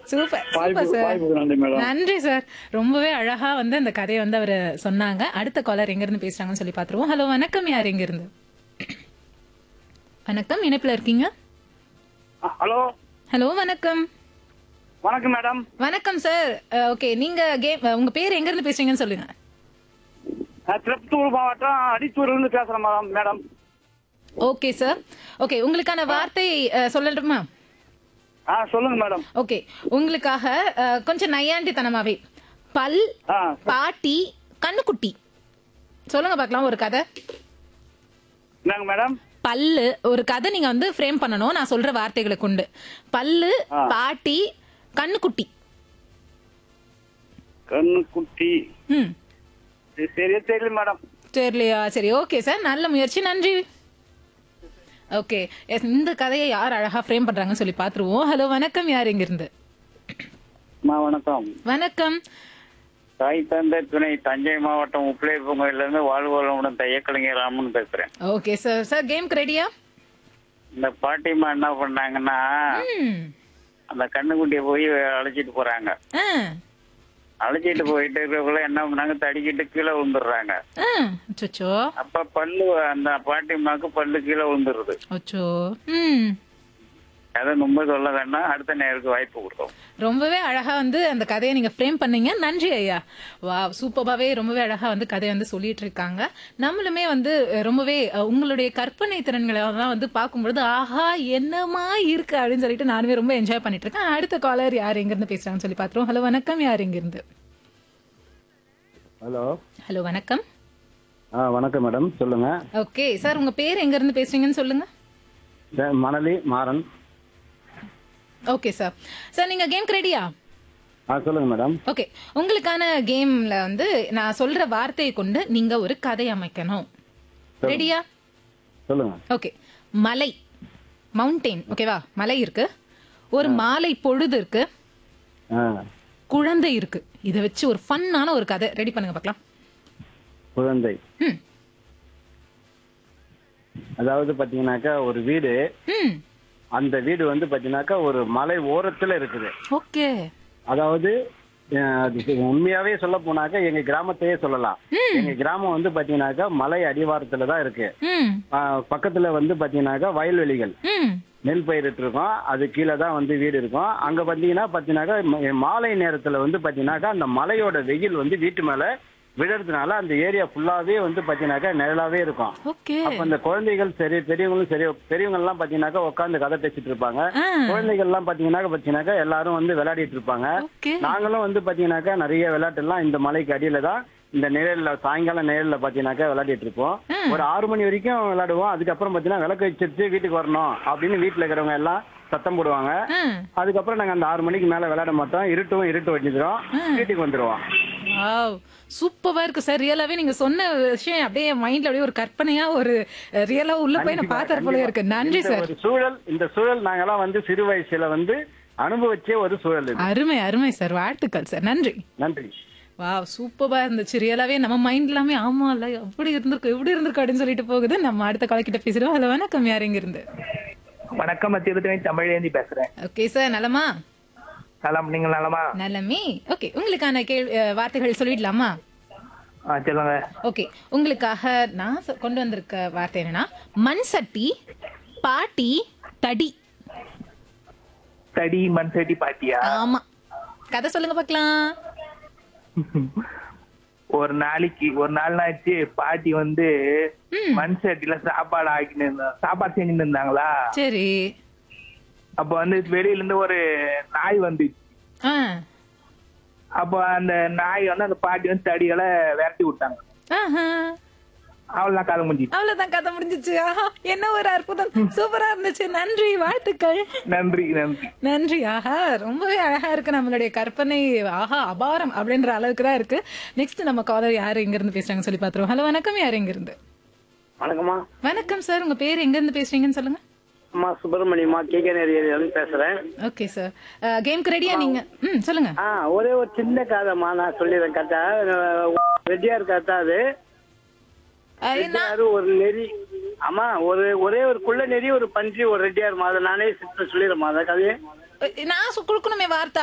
Super வாய்ப்பு super sir வாய்ப்புக்கு நன்றி மேடம் நன்றி சார் ரொம்பவே அழகா வந்து அந்த கதையை வந்து அவர் சொன்னாங்க அடுத்த காலர் எங்க இருந்து பேசுறாங்கன்னு சொல்லி பாத்துருவோம் ஹலோ வணக்கம் யார் எங்க இருந்து வணக்கம் இணைப்புல இருக்கீங்க ஹலோ ஹலோ வணக்கம் வணக்கம் மேடம் வணக்கம் சார் ஓகே நீங்க கேம் உங்க பேர் எங்க இருந்து பேசுறீங்கன்னு சொல்லுங்க நான் திருப்பத்தூர் மாவட்டம் அடித்தூர்ல இருந்து பேசுறேன் madam madam okay sir okay உங்களுக்கான வார்த்தை அஹ், சொல்லட்டுமா ஆ சொல்லுங்க மேடம் ஓகே உங்களுக்காக அஹ், கொஞ்சம் நையாண்டித்தனமாவே பல் ஆ பாட்டி கண்ணுக்குட்டி சொல்லுங்க பார்க்கலாம் ஒரு கதை என்னங்க மேடம் பல்லு ஒரு கதை நீங்க வந்து ஃப்ரேம் பண்ணணும் நான் சொல்ற வார்த்தைகளை கொண்டு பல்லு ஆ. பாட்டி கண்ணுக்குட்டி கண்ணுக்குட்டி ம் இது சரியா தெரியல மேடம் சரிலையா சரி ஓகே சார் நல்ல முயற்சி நன்றி ஓகே எஸ் இந்த கதையை யார் அழகா ஃப்ரேம் பண்றாங்கன்னு சொல்லி பாத்துருவோம் ஹலோ வணக்கம் யார் இங்க இருந்து அம்மா வணக்கம் வணக்கம் தாய் தந்தை துணை தஞ்சை மாவட்டம் உப்பிளைப்பங்கோயில இருந்து வாழ்வளமுடன் தையக்கலைஞர் ராமன் பேசுறேன் ஓகே சார் சார் கேம்க்கு ரெடியா இந்த பாட்டிமா என்ன பண்ணாங்கன்னா ம் அந்த கண்ணுக்குட்டியை போய் அழைச்சிட்டு போறாங்க ஆ அழைச்சிட்டு போயிட்டு இருக்கக்குள்ள என்ன பண்ணாங்க தடிக்கிட்டு கீழே விழுந்துடுறாங்க ஆ அச்சோ அப்ப பல்லு அந்த பாட்டிமாக்கு பல்லு கீழே விழுந்துருது அச்சோ ம் அதை ரொம்ப சொல்ல வேண்டாம் அடுத்த நேருக்கு வாய்ப்பு கொடுத்தோம் ரொம்பவே அழகா வந்து அந்த கதையை நீங்க ஃப்ரேம் பண்ணீங்க நன்றி ஐயா வா சூப்பராகவே ரொம்பவே அழகா வந்து கதையை வந்து சொல்லிட்டு இருக்காங்க நம்மளுமே வந்து அஹ், ரொம்பவே அஹ், உங்களுடைய கற்பனை திறன்களை எல்லாம் வந்து பார்க்கும்பொழுது ஆஹா என்னமா இருக்கு அப்படின்னு சொல்லிட்டு நானுமே ரொம்ப என்ஜாய் பண்ணிட்டு இருக்கேன் அடுத்த காலர் யார் எங்க இருந்து பேசுறாங்கன்னு சொல்லி பாத்துருவோம் ஹலோ வணக்கம் யார் எங்க இருந்து ஹலோ ஹலோ வணக்கம் ஆ வணக்கம் மேடம் சொல்லுங்க ஓகே சார் உங்க பேர் எங்க இருந்து பேசுறீங்கன்னு சொல்லுங்க sir, Manali Maran okay sir sir நீங்க கேம்க்கு ரெடியா ஆ சொல்லுங்க மேடம் ஓகே உங்களுக்கான கேம்ல வந்து நான் சொல்ற வார்த்தையை கொண்டு நீங்க ஒரு கதை அமைக்கணும் ரெடியா சொல்லுங்க ஓகே மலை மவுண்டெயின் ஓகேவா மலை இருக்கு ஒரு மாலை பொழுது இருக்கு ஆ குழந்தை இருக்கு இதை வச்சு ஒரு ஃபன்னான ஒரு கதை ரெடி பண்ணுங்க பார்க்கலாம் குழந்தை ம் அதாவது பாத்தீங்கன்னாக்கா ஒரு வீடு ம் அந்த வீடு வந்து பாத்தீங்கன்னாக்கா ஒரு மலை ஓரத்துல இருக்குது ஓகே அதாவது அஹ், அது உண்மையாவே சொல்ல போனாக்கா எங்க கிராமத்தையே சொல்லலாம் எங்க கிராமம் வந்து பாத்தீங்கன்னாக்கா மலை அடிவாரத்துல தான் இருக்கு ம் ஆஹ், பக்கத்துல வந்து பாத்தீங்கன்னாக்கா வயல்வெளிகள் ம் நெல் பயிரிட்டு இருக்கோம் அது கீழே தான் வந்து வீடு இருக்கும் அங்க பாத்தீங்கன்னா பாத்தீங்கன்னாக்கா ம- மாலை நேரத்துல வந்து பாத்தீங்கன்னாக்கா அந்த மலையோட வெயில் வந்து வீட்டு மேல விழுறதுனால அந்த ஏரியா ஃபுல்லாவே வந்து பாத்தீங்கன்னாக்கா நிழலாவே இருக்கும் ஓகே அப்ப அந்த குழந்தைகள் சரி பெரியவங்களும் சரி பெரியவங்க எல்லாம் பாத்தீங்கன்னாக்கா உட்காந்து கதை பேசிட்டு இருப்பாங்க ஆ குழந்தைகள் எல்லாம் பாத்தீங்கன்னாக்கா பாத்தீங்கன்னாக்கா எல்லாரும் வந்து விளையாடிட்டு இருப்பாங்க ஓகே நாங்களும் வந்து பாத்தீங்கன்னாக்கா நிறைய விளையாட்டு எல்லாம் இந்த மலைக்கு அடியில தான் இந்த நிழல்ல சாயங்காலம் நிழல்ல பாத்தீங்கன்னாக்கா விளையாடிட்டு இருப்போம் ஒரு ஆறு மணி வரைக்கும் விளையாடுவோம் அதுக்கப்புறம் பாத்தீங்கன்னா விளக்கு வச்சிருச்சு வீட்டுக்கு வரணும் அப்படின்னு வீட்டுல இருக்கிறவங்க எல்லாம் சத்தம் போடுவாங்க ஆ அதுக்கப்புறம் நாங்க அந்த ஆறு மணிக்கு மேல விளையாட மாட்டோம் இருட்டும் இருட்டு வச்சிக்கிறோம் வீட்டுக்கு வந்துருவோம் வாவ் சூப்பரா இருக்கு சார் ரியலாவே நீங்க சொன்ன விஷயம் அப்படியே மைண்ட்ல அப்படியே ஒரு கற்பனையா ஒரு ரியலா உள்ள போய் நான் பார்த்தது போல இருக்கு நன்றி இந்த சார் ஒரு சூழல் இந்த சூழல் நாங்கெல்லாம் வந்து சிறு வயசுல வந்து அனுபவிச்ச ஒரு சூழல் இது அருமை அருமை சார் வாழ்த்துக்கள் சார் நன்றி நன்றி வாவ் சூப்பரா இருந்துச்சு ரியலாவே நம்ம மைண்ட் எல்லாமே ஆமா இல்ல அப்படி இருந்திருக்கு இப்படி இருந்திருக்கு அப்படின்னு சொல்லிட்டு போகுது நம்ம அடுத்த கால கிட்ட பேசிடுவோம் ஹலோ வணக்கம் யார் இங்க இருந்து வணக்கம் திருத்தணி தமிழேந்தி பேசுறேன் ஓகே சார் நலமா நலம் நீங்க நலமா நலமே ஓகே உங்களுக்கான கேள்வி அஹ், வார்த்தைகள் சொல்லிடலாமா ஆ, சொல்லுங்க ஓகே உங்களுக்காக நான் சொ- கொண்டு வந்திருக்க வார்த்தை என்னன்னா மண் சட்டி பாட்டி தடி தடி மண் சட்டி பாட்டியா ஆமா கதை சொல்லுங்க பார்க்கலாம் ஒரு நாளைக்கு ஒரு நாள் ஆச்சு பாட்டி வந்து மண் சட்டில சாப்பாடு ஆக்கின்னு இருந்தா- சாப்பாடு செஞ்சுட்டு இருந்தாங்களா சரி அப்ப வந்து வெளியில இருந்து ஒரு நாய் வந்து ஆ அப்ப அந்த நாய் வந்து அந்த பாட்டி வந்து தடிகளை விரட்டி விட்டாங்க ஆஹா. அவ்வளவுதான் காலம் முடிஞ்சிச்சு அவ்வளவுதான் கதை முடிஞ்சிச்சு ஆஹா என்ன ஒரு அற்புதம் சூப்பரா இருந்துச்சு நன்றி வாழ்த்துக்கள் நன்றி நன்றி நன்றி ஆஹா ரொம்பவே அழகா இருக்கு நம்மளுடைய கற்பனை ஆஹா அபாரம் அப்படின்ற அளவுக்கு தான் இருக்கு நெக்ஸ்ட் நம்ம காலர் யாரு எங்க இருந்து பேசுறாங்க சொல்லி பாத்துருவோம் ஹலோ வணக்கம் யார் எங்க இருந்து வணக்கம்மா வணக்கம் சார் உங்க பேர் எங்க இருந்து பேசுறீங்கன்னு சொல்லுங்க அம்மா சுப்பிரமணியம்மா கேகே ஏரியாவிலிருந்து பேசுறேன் ஓகே சார் கேம்க்கு ரெடியா நீங்க ம் சொல்லுங்க ஆ ஒரே ஒரு சின்ன கதைம்மா நான் சொல்லிடுறேன் கதை ரெட்டியார் கதை அது அஹ், நான் ரெட்டியாரு ஒரு நெறி ஆமா ஒரு ஒரே ஒரு குள்ள நெறி ஒரு பன்றி ஒரு ரெட்டியார் அதை நானே சித்த சொல்லிடுறேம்மா அந்த கதையை நான் சொ- கொடுக்கணுமே வார்த்தை